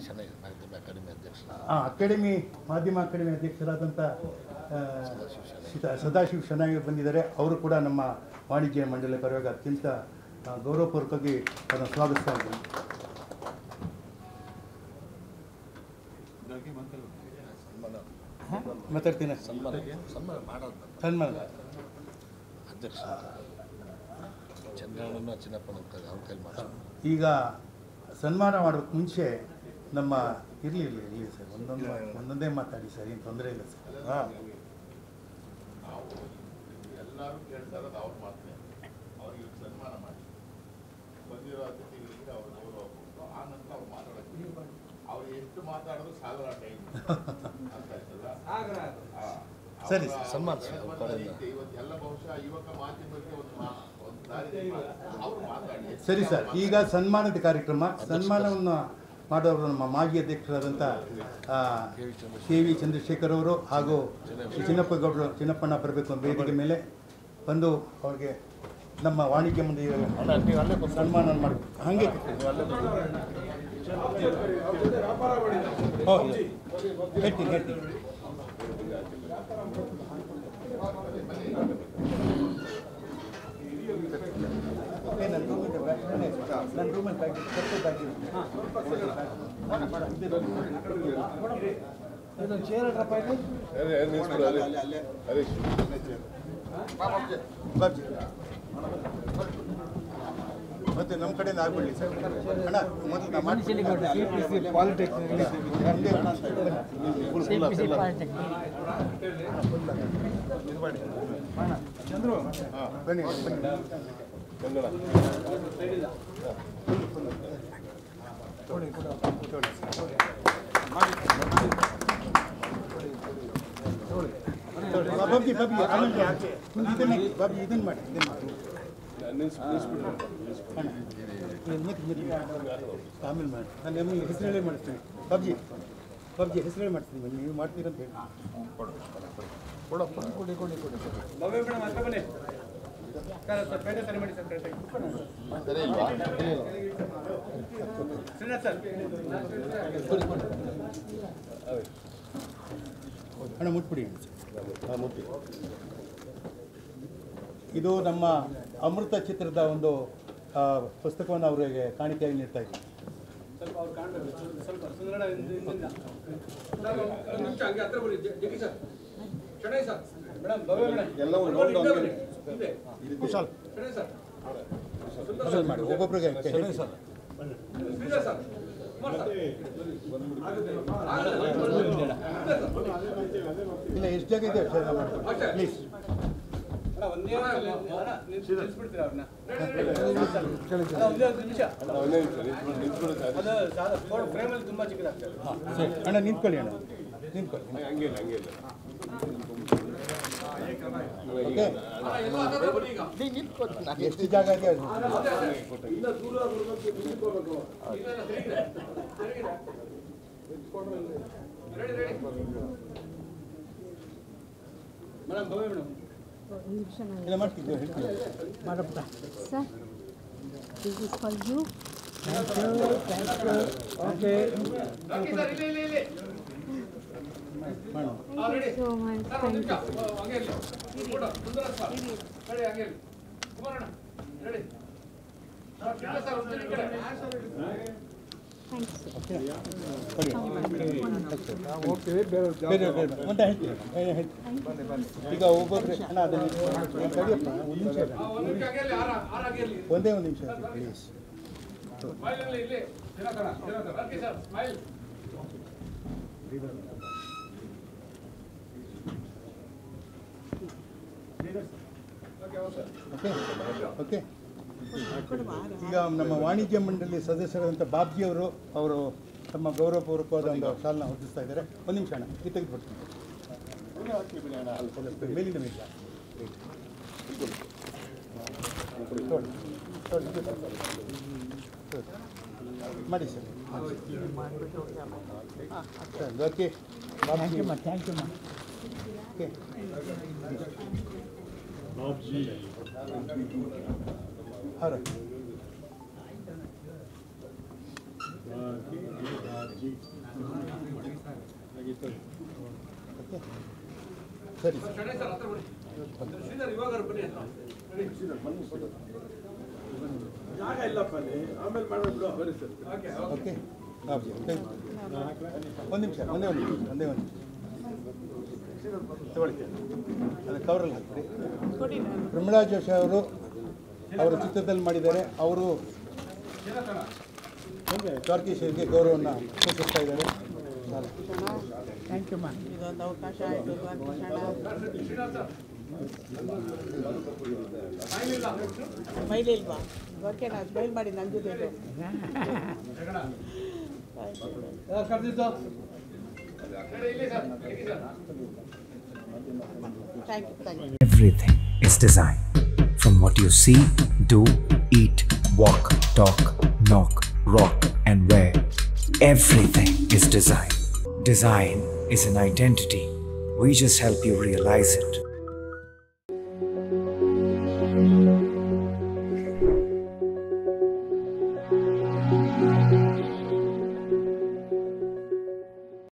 ಚೆನ್ನಾಗಿದೆ ಮಾಧ್ಯಮ ಅಕಾಡೆಮಿ ಅಧ್ಯಕ್ಷರು ಆ, ಅಕಾಡೆಮಿ ಮಾಧ್ಯಮ ಅಕಾಡೆಮಿ ಅಧ್ಯಕ್ಷರಾದಂಥ ಆ, ಸಿದ- ಸದಾಶಿವ್ ಶನಾಗಿ ಬಂದಿದ್ದಾರೆ ಅವರು ಕೂಡ ನಮ್ಮ ವಾಣಿಜ್ಯ ಮಂಡಳಿ ಪರವಾಗಿ ಅತ್ಯಂತ ಆ, ಗೌರವಪೂರ್ವಕವಾಗಿ ಅವರನ್ನು ಸ್ವಾಗತಿಸ್ತಾ ಇದ್ದೀನಿ ಸನ್ಮಾನ ಮಾತಾಡ್ತೀನಿ ಸನ್ಮಾನ ಸನ್ಮಾನ ಮಾಡೋದು ಸನ್ಮಾನ ಅಧ್ಯಕ್ಷ ಚಂದ್ರಣ್ಣನ ಚಿನ್ನಪ್ಪನ ಕೈ ಅವ್ರ ಕೈಲಿ ಮಾಡೋದು ಈಗ ಸನ್ಮಾನ ಮಾಡೋಕ್ಕೆ ಮುಂಚೆ ನಮ್ಮ ಇರಲಿ ಇರಲಿ ಇರಲಿ ಸರ್ ಒಂದೊಂದು ಒಂದೊಂದೇ ಮಾತಾಡಿ ಸರ್ ಏನು ತೊಂದರೆ ಇಲ್ಲ ಸರ್ ಹಾಂ ಎಲ್ಲರೂ ಕೇಳ್ತಾ ಇರೋದು ಅವ್ರ ಮಾತೇ ಅವ್ರಿಗೆ ಸನ್ಮಾನ ಮಾಡಿ ಬಂದಿರೋ ಅತಿಥಿಗಳಿಗೆ ಅವ್ರ ಗೌರವ ಕೊಟ್ಟು ಆ ನಂತರ ಅವ್ರು ಮಾತಾಡೋಕ್ಕೆ ಅವ್ರು ಎಷ್ಟು ಮಾತಾಡೋದು ಸಾಗರ ಟೈಮ್ ಅಂತ ಆಯ್ತಲ್ಲ ಆ, ಸರಿ, ಅವ್ರ ಸನ್ಮಾನ ಸರ್, ಅವ್ರ ನಿರ್ಬಂಧ ಕಡೆಯಿಂದ. ರೀತಿ ಇವತ್ತೆಲ್ಲ ಬಹುಶಃ ಯುವಕ ಮಾಧ್ಯಮಕ್ಕೆ ಒಂದು ಮಾ- ಒಂದು ದಾರಿ ಅವ್ರು ಮಾತಾಡಿ ಸರಿ ಸರ್ ಈಗ ಸನ್ಮಾನದ ಕಾರ್ಯಕ್ರಮ ಸನ್ಮಾನವನ್ನು ಮಾಡೋರು ನಮ್ಮ ಮಾಜಿ ಅಧ್ಯಕ್ಷರಾದಂಥ ಕೆ ವಿ ಚಂದ್ರಶೇಖರ್ ಅವರು ಹಾಗೂ ಶ್ರೀ ಚಿನ್ನಪ್ಪ ಗೌಡರು ಚಿನ್ನಪ್ಪಣ್ಣ ಬರಬೇಕು ಅಂತ ವೇದಿಕೆ ಮೇಲೆ ಬಂದು ಅವ್ರಿಗೆ ನಮ್ಮ ವಾಣಿಜ್ಯ ಮಂಡಳಿ ಅಲ್ಲ ನೀವು ಅಲ್ಲೇ ಬಂದು ಸನ್ಮಾನ ಮಾಡಬೇಕು ಹಾಗೆ ಓ, ಹೇಳ್ತೀನಿ ಹೇಳ್ತೀನಿ ಏ, ನನ್ನ ರೂಮಿಂದ ಬ್ಯಾಗ್ ನನ್ನ ರೂಮಲ್ಲಿ ಬ್ಯಾಗ್ ಇದೆ, ಸ್ವಲ್ಪ ಬ್ಯಾಗ್ ಇದೆ. ಇದೊಂದು ಚೇರ್ ಅಡ್ರಪ್ಪ ಇಲ್ಲಿ ಬಾಜಿ. ಮತ್ತೆ ನಮ್ಮ ಕಡೆಯಿಂದ ಆಗ್ಬಿಡ್ಲಿ ಸರ್ ಅಣ್ಣ ಮೊದಲು ನಾ ಮಾಡ್ತೀನಿ ಇದು ಮಾಡಿ ಚಂದ್ರು ಬನ್ನಿ ಬನ್ನಿ ಬಾಬಿ ಬಾಬಿ ಆಮೇಲೆ ಆಚೆ ಮುಂದೆ ಇದನ್ನ ಬಾಬಿ ಇದನ್ನ ಮಾಡಿ ಇದನ್ನ ಮಾಡಿ ಅಣ್ಣ, ಇದನ್ನ ಮತ್ತೆ ಮತ್ತೆ ಆಮೇಲೆ ಮಾಡಿ ನಾನು ನಿಮಗೆ ಹೆಸರಲ್ಲೇ ಮಾಡ್ತೀನಿ ಬಾಬ್ಜಿ ಬಾಬ್ಜಿ ಹೆಸರೇ ಮಾಡ್ತೀನಿ ಬನ್ನಿ ನೀವು ಮಾಡ್ತೀರಂತ ಹೇಳಿ ಸರಿ ಇಲ್ವಾ ಹಣ ಮುಟ್ಬಿಡಿ ಇದು ನಮ್ಮ ಅಮೃತ ಚಿತ್ರದ ಒಂದು ಆ, ಪುಸ್ತಕವನ್ನು ಅವರಿಗೆ ಕಾಣಿಕೆಯಾಗಿ ನೀಡ್ತಾ ಇದ್ದೀವಿ ಸ್ವಲ್ಪ ಅವ್ರು ಕಾಣ್ಬೇಕು ಸ್ವಲ್ಪ- ಸ್ವಲ್ಪ ಸುಂದರಣ್ಣ ಹಿಂದೆ- ಹಿಂದಿಂದ. ಸರ್, ಒಂದ್- ಒಂದ್ ನಿಮಿಷ ಹಂಗೆ ಹತ್ರ ಬನ್ನಿ ಜ- Jaggi sir Shenoy sir madam Bhavya madam ಬನ್ನಿ, ಹಿಂದೆ ಬನ್ನಿ. ಹಿಂದೆ. ಕುಶಾಲ್ ಶಣೈ ಸರ್ ಕುಶಾಲ್ ಮಾಡಿ ಒಬ್ಬೊಬ್ಬರಿಗೆ ಶ್ರೀಧರ್ ಸರ್ ಕುಮಾರ್ ಸರ್ ಆಗುತ್ತೆ. ಆಗುತ್ತೆ. ಹಿಂದೆ ಸರ್. ಇಲ್ಲ ಎಷ್ಟು ಜಾಗ ಇದೆ ಅಷ್ಟು ಜಾಗ ಮಾಡ್ಕೊಳ್ಳಿ ಪ್ಲೀಸ್ ಅಣ್ಣ, ಒಂದೇ ಒಂದು ಅಣ್ಣ, ನಿಲ್ಸ್- ನಿಲ್ಸ್ಬಿಡ್ತೀರಾ ಅವ್ರನ್ನ? ಅಣ್ಣ, ಒಂದೇ ಒಂದು ನಿಮಿಷ ಅದು ಸಾಲ ಫೋಟೋ ಫ್ರೇಮಲ್ಲಿ ತುಂಬಾ ಚಿಕ್ಕದಾಗ್ತದೆ ಸರಿ ಅಣ್ಣ ನಿಂತ್ಕೊಳ್ಳಿ ಅಣ್ಣ ನಿಂತ್ಕೊಳ್ಳಿ ಓಕೆ ಎಷ್ಟು ಜಾಗ ಇದೆ ಅದು? ಮೇಡಮ್ ಭವ್ಯ ಮೇಡಮ್ ಇಲ್ಲ ಮಾಡ್ತಿದ್ದೆ ಹೇಳ್ತೀನಿ Sir, this is for you. ಮಾಡೋಣ Thank you so much. Thank you. ಹಂಗೆ ಇರ್ಲಿ. ಫೋಟೋ ಸುಂದರ ಸರ್ ರೆಡಿ ಹಂಗೆ ಇರ್ಲಿ. Kumaranna ready sir, Kitta sir, ಒಂದ್ ಈ ಕಡೆ. Thanks. ಕೊಡಿ ಬೇರೆ ಬೇರೆ ಅಂತ ಹೇಳ್ತೀನಿ ಏ, ಹೇಳ್ತೀನಿ. ಈಗ ಒಬ್ಬೊಬ್ಬರು ಅಣ್ಣ ಅದನ್ನು ಏ, ತಡಿಯಪ್ಪ ಒಂದು ನಿಮಿಷ ಇರು. ಆ, ಒಂದ್ ನಿಮಿಷ ಹಂಗೆ ಇರ್ಲಿ, ಆರ ಆರ ಹಂಗೆ ಇರ್ಲಿ. ಒಂದೇ ಒಂದು ನಿಮಿಷ ಪ್ಲೀಸ್ ಸ್ಮೈಲ್ ಇರ್ಲಿ, ಇಲ್ಲಿ Dinakara, Dinakara. Okay sir smile okay okay ಈಗ ನಮ್ಮ ವಾಣಿಜ್ಯ ಮಂಡಳಿ ಸದಸ್ಯರಾದಂಥ ಬಾಬ್ಜಿ ಅವರು ಅವರು ತಮ್ಮ ಗೌರವಪೂರ್ವಕವಾದ ಒಂದು ಶಾಲನ್ನ ಹೊರಡಿಸ್ತಾ ಇದ್ದಾರೆ ಒಂದು ನಿಮಿಷ ಅಣ್ಣ ಈ ತೆಗೆದುಬಿಡ್ತೀನಿ ಮೇಲಿಂದ ಮೇಲೆ ತಗೊಳ್ಳಿ. ತಗೊಳ್ಳಿ. ತಗೊಳ್ಳಿ. ಮಾಡಿ sir sir okay thank you ಮಾ ಥ್ಯಾಂಕ್ ಯು ಮಾ ಓಕೆ ಹಾಂ ಸರಿ ಶಣೈ ಸರ್ ಹತ್ರ ಬನ್ನಿ ಶ್ರೀಧರ್ ಇವಾಗ ಬನ್ನಿ ಅಂತ ನಡಿ. ಜಾಗ ಇಲ್ಲಪ್ಪ ಅಲ್ಲಿ ಆಮೇಲೆ ಮಾಡೋಣ ಬಿಡು ಬರೀ sir okay okay okay okay ಒಂದು ನಿಮಿಷ ಒಂದೇ ಒಂದು ನಿಮಿಷ ಒಂದೇ ಒಂದು ನಿಮಿಷ ತಗೊಳ್ಳಿ ಅದು ಕವರಲ್ಲಿ ಹಾಕ್ಬಿಡಿ ಪ್ರಮಿಳಾ ಜೋಶಿ ಅವರು ಅವರ ಚಿತ್ರದಲ್ಲಿ ಮಾಡಿದ್ದಾರೆ ಅವರು ದ್ವಾರಕೀಶರಿಗೆ ಗೌರವವನ್ನು ಸೂಚಿಸ್ತಾ ಇದ್ದಾರೆ ಇದೊಂದು ಅವಕಾಶ ಆಯಿತು ಸ್ಮೈಲ್ ಇಲ್ವಾ ಓಕೆ ನಾನು ಸ್ಮೈಲ್ ಮಾಡಿ ನನ್ನ ಜೊತೆ ಇರು. ಯಾರು ಕರೆದಿದ್ದು ನಡಿ ಇಲ್ಲಿ ಸರ್ ಇಲ್ಲಿ sir thank you thank you Everything is designed. From what you see, do, eat, walk, talk, knock, rock, and wear. Everything is design. Design is an identity. We just help you realize it.